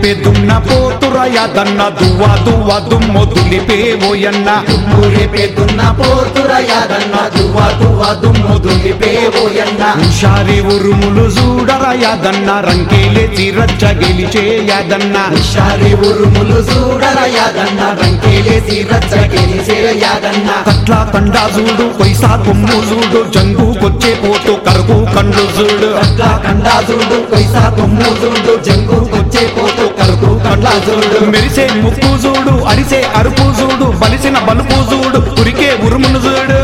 రేపే దున్న పోతురయ దన్న దువ్వ దువ్వ దుమ్ము దులిపే ఓయన్న రేపే దున్న పోతుర యాదన్న దువ్వ దువ్వ దుమ్ము దులిపే ఓయన్న హుషారి ఉరుములు చూడరయ దన్న రంకేలే తీరచ్చ గెలిచే యాదన్న హుషారి ఉరుములు చూడర యాదన్న రంకేలేసి రచ్చ గెలిసే యాదన్న కట్ల తండా చూడు పైసా కొమ్ము చూడు జంగు కొచ్చే పోతూ కరుకు కండ్లు చూడు కట్ల కండా చూడు పైసా కొమ్ము చూడు జంగు కొచ్చే పోతూ కరుకు కండ్లా చూడు మెరిసే ముక్కు చూడు అరిసే అరుపు చూడు బలిసిన బలుపు చూడు ఉరికే ఉరుమును చూడు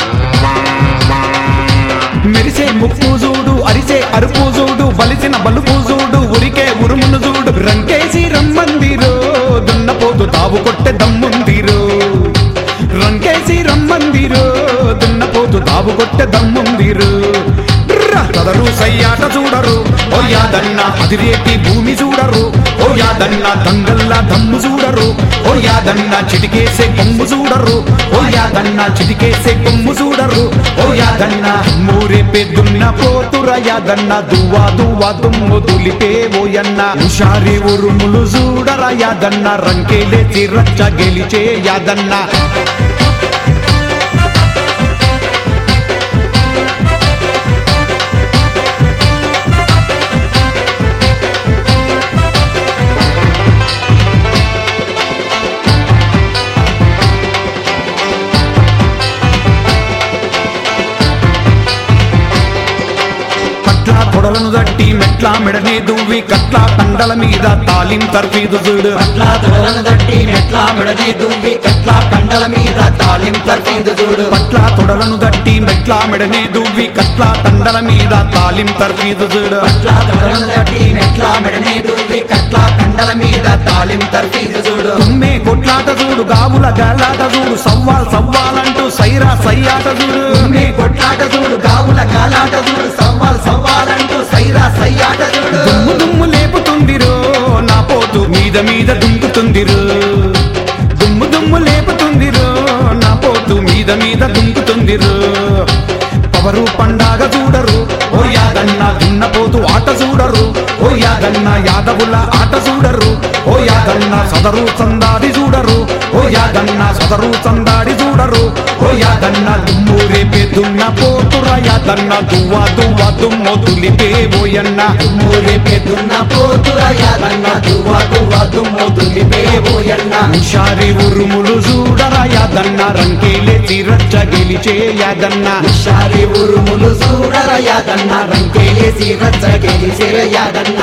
మెరిసే ముక్కు చూడు అరిసే అరుపు చూడు బలిసిన బలుపు చూడు ఉరికే ఉరుమును చూడు రంకేసి రమ్మందిరో దున్నపోతు తావు కొట్టె దమ్ముందిరో రంకేసి రమ్మందిరో దున్నపోతు తావు కొట్టె దమ్ముందిరో ర్ర కదరు సయ్యాట చూడరు ఓ యాదన్న అదిరేటి భూమి చూడరు ఓ యాదన్న దంగల్లా దమ్ము చూడరు ఓ యాదన్న చిటికేసే కొమ్ము చూడరు ఓ యాదన్న చిటికేసే కొమ్ము చూడరు ఓ యాదన్న మూరే పెద్దున్న పోతుర యాదన్న దువ్వా దువ్వా దుమ్ము దులిపే ఓయన్న హుషారి ఉరుములు చూడర యాదన్న రంకేలే తిరచ్చ గెలిచే యాదన్న కట్ల కొడలను దట్టి మెట్ల మెడనే దువ్వి కట్ల కండల మీద తాలిం తర్ఫీదు చూడు కట్ల తొడలను దట్టి మెట్ల మెడనే దువ్వి కట్ల కండల మీద తాలిం తర్ఫీదు చూడు కట్ల తొడలను దట్టి మెట్ల మెడనే దువ్వి కట్ల కండల మీద తాలిం తర్ఫీదు చూడు కట్ల తొడలను దట్టి మెట్ల మెడనే దువ్వి కట్ల కండల మీద తాలిం తర్ఫీదు చూడు తుమ్మే కొట్లాట చూడు గావుల గాలాట చూడు సవ్వాల్ సవ్వాలంటూ సైరా సయ్యాట చూడు తుమ్మి కొట్లాట చూడు గావుల గాలాట చూడు సవ్వాల్ సవ్వాలంటూ సైరా సయ్యాట చూడు దుమ్ము దుమ్ము లేపుతుందిరో నా పోతు మీద మీద దుంకుతుందిరో దుమ్ము దుమ్ము లేపుతుందిరో నా పోతు మీద మీద దుంకుతుందిరో పవరు పండాగ చూడరు ఓ యాదన్న దున్నపోతు ఆట చూడరు ఓ యాదన్న యాదవుల ఆట చూడరు ఓ యాదన్న సదరు సందాడి చూడరు ఓ యాదన్న సదరు సందాడి చూడరు ఓ యాదన్న దుమ్ము రేపే దున్న పోతుర యాదన్న దువ్వ దువ్వ దుమ్ము దులిపే ఓయన్న రేపే దున్న పోతుర యాదన్న దువ్వ దువ్వ దుమ్ము దులిపే ఓయన్న హుషారి ఉరుములు చూడర యాదన్న రంకేలే తిరచ్చ గెలిచే యాదన్న హుషారి ఉరుములు చూడర యాదన్న రంకేలేసి రచ్చ గెలిసే యాదన్న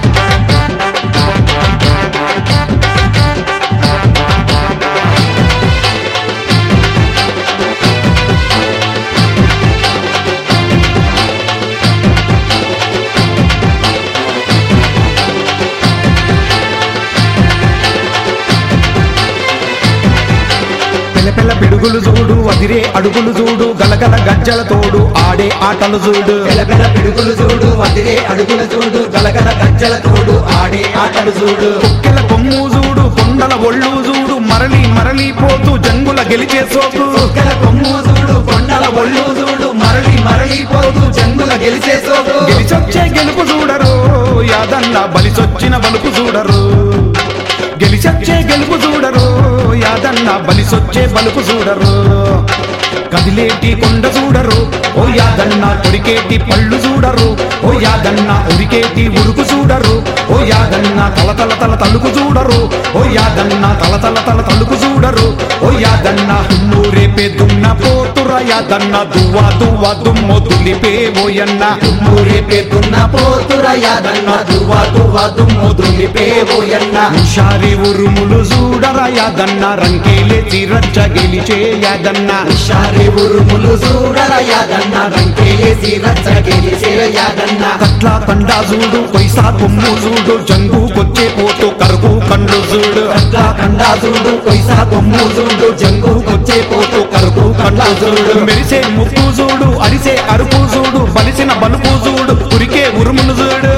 పెల పెల పిడుగులు చూడు అదిరే అడుగులు చూడు గలగల గజ్జల తోడు ఆడే ఆటలు చూడు పెలపెల పిడుగులు చూడు వదిలే అడుగులు చూడు గలగల గజ్జల తోడు ఆడే ఆటలు చూడు కుక్కెల కొమ్ము చూడు కొండల ఒళ్ళు చూడు మరలి మరలి పోతూ జంగుల గెలిచే సోకు కుక్కల కొమ్ము చూడు కొండల ఒళ్ళు చూడు మరలి మరలి పోతూ జంగుల గెలిసే సోకు గెలిచొచ్చే గెలుపు చూడరు యాదన్న బలిసొచ్చిన బలుపు చూడరు గెలిచొచ్చే గెలుపు చూడరు యాదన్న బలిసొచ్చే బలుపు చూడరు కదిలేటి కొండ చూడరు ఓ యాదన్న కొరికేటి పళ్ళు చూడరు ఓ యాదన్న ఉరికేటి ఉరుకు చూడరు ఓ యాదన్న తల తల తల తలుకు చూడరు ఓ యాదన్న తల తల తల తలుకు చూడరు ఓ యాదన్న నూరే పెద్దున్న పోతుర యాదన్న దువ్వ దువ్వ దుమ్ము దులిపే ఓయన్న రేపే దున్న పోతుర యాదన్న దువ్వ దువ్వ దుమ్ము దులిపే ఓయన్న హుషారి ఉరుములు చూడర యాదన్న రంకేలే తిరచ్చ గెలిచే యాదన్న హుషారి ఉరుములు చూడర యాదన్న రంకేసి రచ్చ గెలిసే యాదన్న కట్ల కండా చూడు పైసా కొమ్ము చూడు జంగు కొచ్చే పోతూ కరుకు కండ్లు చూడు కట్ల కండా చూడు పైసా కొమ్ము చూడు జంగు కొచ్చే పోతూ కరుకు కండా చూడు మెరిసే ముక్కు చూడు అరిసే అరుపు చూడు బలిసిన బలుపు చూడు ఉరికే ఉరుములు చూడు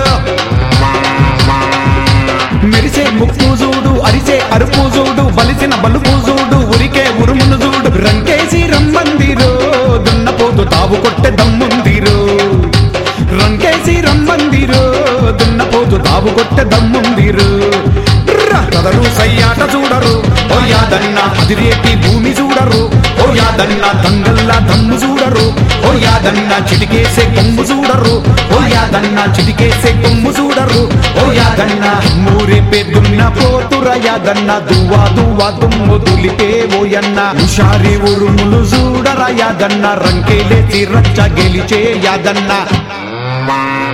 మెరిసే ముక్కు చూడు అరిసే అరుపు చూడు బలిసిన బలుపు చూడు ఉరికే ఉరుమును చూడు రంకేసి రమ్మందిరో దున్నపోతు తావు కొట్టె దమ్ముందిరో రంకేసి రమ్మందిరో దున్నపోతు తావు కొట్టె దమ్ముందిరో చూడరు సయ్యాట చూడరు ఓ యాదన్న అదిరేటి భూమి చూడరు ఓ యాదన్న దంగల్లా దమ్ము చూడరు ఓ యాదన్న చిటికేసే కొమ్ము చూడరు ఓ యాదన్న చిటికేసే కొమ్ము చూడరు ఓ యాదన్న మూరే పెద్దున్న పోతుర యాదన్న దువ్వా దువ్వా దుమ్ము దులిపే ఓయన్న హుషారి ఉరుములు చూడర యాదన్న రంకేలేసి రచ్చ గెలిచే యాదన్న